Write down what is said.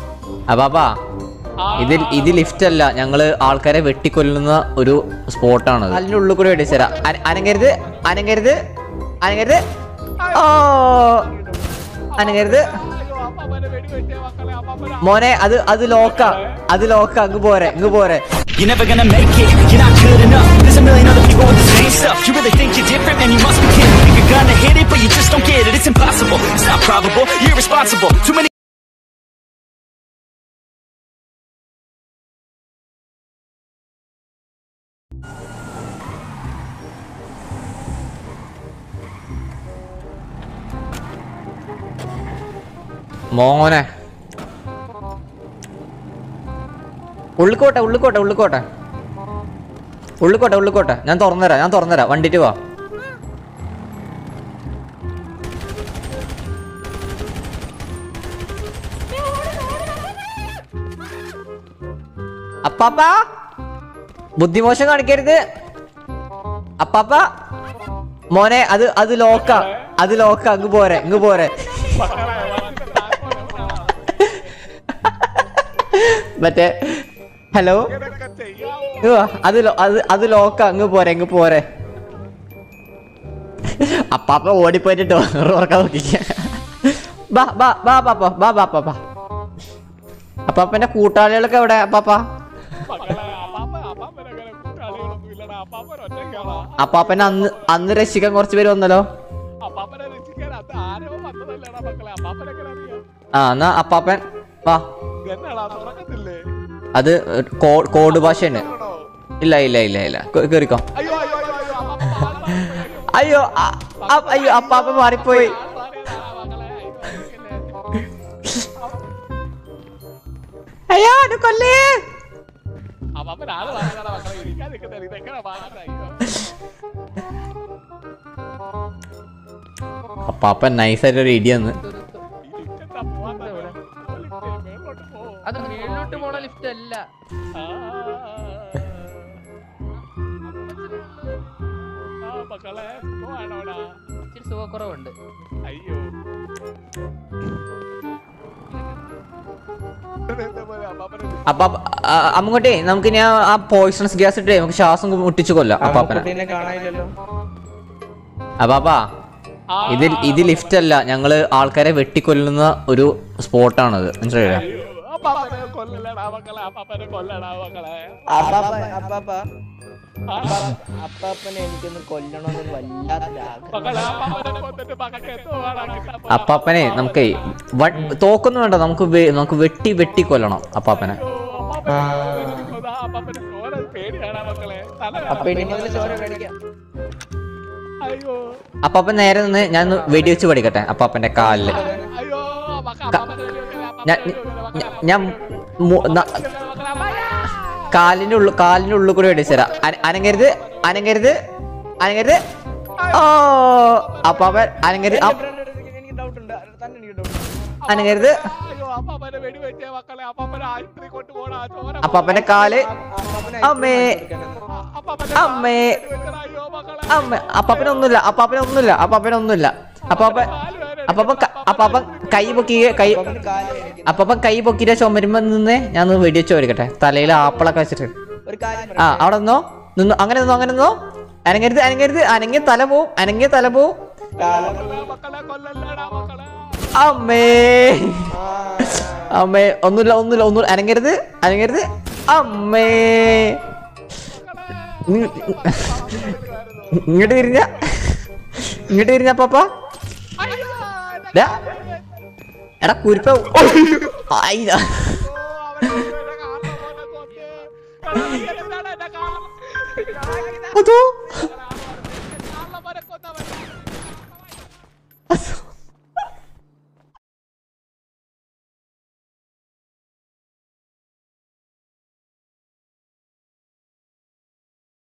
അപ്പാപ്പാ ഇത് ഇത് ലിഫ്റ്റ് അല്ല ഞങ്ങള് ആൾക്കാരെ വെട്ടിക്കൊല്ലുന്ന ഒരു സ്പോട്ടാണ് അതിന്റെ ഉള്ളിൽ കൂടെ വെടിച്ചരാ അനങ്ങരുത് അനങ്ങരുത് അനങ്ങരുത് ഓ അനങ്ങരുത് മോനെ അത് അത് ലോക്കാ അത് ലോക്കാ അങ്ങ് പോരെ അങ്ങ് പോരെ You're never gonna make it, you're not good enough There's a million other people with the same stuff You really think you're different, man, you must be kidding Think you're gonna hit it, but you just don't get it It's impossible, it's not probable, you're irresponsible Too many മോനെ ഉള്ളിക്കോട്ടെ ഉള്ളിക്കോട്ടെ ഉള്ളിക്കോട്ടെ ഉള്ളിക്കോട്ടെ ഉള്ളിക്കോട്ടെ ഞാൻ തുറന്നുതരാം ഞാൻ തുറന്നുതരാം വണ്ടിട്ട് വാ അപ്പാപ്പ ബുദ്ധിമോശം കാണിക്കരുത് അപ്പാപ്പ മോനെ അത് അത് ലോക്കാ അത് ലോക്കാ അങ്ങ് പോരെ അങ്ങ് പോരെ മറ്റേ ഹലോ ഇങ്ങ് വാ. അത് ലോ- അത് അത് ലോക്ക അങ്ങ് പോരെ അങ്ങ് പോരെ അപ്പാപ്പ ഓടിപ്പോയിട്ട് ഉറക്കാൻ നോക്കിക്ക ബാ ബാ ബാ പാപ്പ ബാ ബാ പാപ്പ അപ്പാപ്പന്റെ കൂട്ടാളികളൊക്കെ എവിടെ അപ്പാപ്പ അപ്പാപ്പനെ അന്ന് അന്ന് രക്ഷിക്കാൻ കുറച്ച് പേര് വന്നല്ലോ ആ എന്നാ അപ്പാപ്പൻ വാ അത് കോ- കോഡ് ഭാഷയാണ് ഇല്ല ഇല്ല ഇല്ല ഇല്ല കേ- കേറിക്കോ അയ്യോ അ- അ- അയ്യോ അപ്പാപ്പ മാറിപ്പോയി അയ്യോ അത് കൊല്ലേ അപ്പാപ്പൻ നൈസായിട്ട് ഒരു ഇടിയെന്ന് അത് മേളിലോട്ട് പോണ ലിഫ്റ്റ് അല്ല ഇച്ചിരി സുഖക്കുറവുണ്ട് അയ്യോ അപ്പൊ അമ്മങ്ങോട്ടേ നമുക്ക് ഇനി ആ- ആ പോയിസണസ് ഗ്യാസ് ഇട്ടേ നമുക്ക് ശ്വാസം മുട്ടിച്ചു കൊല്ലാം അപ്പാപ്പനെ കുട്ടീനെ കാണാനില്ലല്ലോ അപ്പാപ്പാ ഇത് ഇത് ലിഫ്റ്റ് അല്ല ഞങ്ങള് ആൾക്കാരെ വെട്ടിക്കൊല്ലുന്ന ഒരു സ്പോട്ടാണത് മനസ്സിലായോ അപ്പാപ്പനെ കൊല്ലടാ മക്കളെ അപ്പാപ്പനെ കൊല്ലടാ മക്കളെ അപ്പാപ്പ അപ്പാപ്പ അപ്പാപ്പനെ എനിക്കൊന്ന് കൊല്ലണമെന്ന് വല്ലാത്തൊരു ആഗ്രഹം മക്കളെ അപ്പാപ്പനെ കൊന്നിട്ട് മക്കൾക്ക് എത്തുവാടാ കിട്ടാൻ അപ്പാപ്പനെ നമുക്ക് തോക്കൊന്നും വേണ്ട നമുക്ക് വെ- നമുക്ക് വെട്ടി വെട്ടി കൊല്ലണം അപ്പാപ്പനെ അപ്പാപ്പനെ ചോര പേടിയാടാ മക്കളെ തല അപ്പൊ ഇനി മുതൽ ചോര കടിക്കാം അയ്യോ അപ്പാപ്പൻ നേരെ നിന്ന് ഞാൻ ഒന്ന് വെടിവെച്ച് പഠിക്കട്ടെ അപ്പാപ്പന്റെ കാലില് അയ്യോ മക്ക അപ്പാപ്പനെ വെടിവെക്കല്ലേ, ഞാൻ അപ്പാപ്പനെ വെടിവെക്കല്ലേ, ഞാൻ- ഞാൻ മു- ന- മക്കളെ അപ്പായാ. കാലിന്റെ ഉള്ളിൽ കാലിന്റെ ഉള്ളിൽ കൂടെ വെടിച്ചരാ അനങ്ങരുത് അനങ്ങരുത് അനങ്ങരുത് ഓ അപ്പാപ്പൻ അനങ്ങരുത് അ- എനിക്ക് ഡൗട്ട് ഉണ്ട് തന്നെ എനിക്ക് ഡൗട്ട് ഉണ്ട് അനങ്ങരുത് അയ്യോ അപ്പാപ്പനെ വെടിവെച്ചേ മക്കളെ അപ്പാപ്പനെ ആശുപത്രി കൊണ്ടുപോടാ ചോര അപ്പാപ്പന്റെ കാല് അപ്പാപ്പനെ അമ്മേ അപ്പാപ്പനെ അമ്മേ വെടിവെച്ചടാ, അയ്യോ മക്കളെ അമ്മ അപ്പാപ്പനൊന്നുമില്ല അപ്പാപ്പനൊന്നുമില്ല അപ്പാപ്പനൊന്നുമില്ല അപ്പാപ്പൻ അപ്പാപ്പൻ ക- അപ്പാപ്പൻ കൈ പൊക്കി കൈ അപ്പാപ്പന് കാല് വേദനിക്കുന്നു. അപ്പാപ്പൻ കൈ പൊക്കിയിട്ട് ചുമരുമ്പോ നിന്ന് ഞാൻ ഒന്ന് വെടിവെച്ച് പഠിക്കട്ടെ തലയിൽ ആപ്പിളൊക്കെ വെച്ചിട്ട് ഒരു കാര്യം ആ അവിടെ നിന്നോ നിന്നു അങ്ങനെ നിന്നോ അങ്ങനെ നിന്നോ അനങ്ങരുത് അനങ്ങരുത് അനങ്ങിയ തല പോവും അനങ്ങിയ തല പോവും കാലം മക്കളെ കൊല്ലല്ലടാ മക്കളെ അമ്മേ അമ്മേ ഒന്നുമില്ല ഒന്നുമില്ല ഒന്നും അനങ്ങരുത് അനങ്ങരുത് അമ്മേ ഇങ്- ഇങ്ങോട്ട് തിരിഞ്ഞ ഇങ്ങോട്ട് തിരിഞ്ഞ പാപ്പ ഡാ. എടാ കുരിപ്പ ആയില്ല അതോ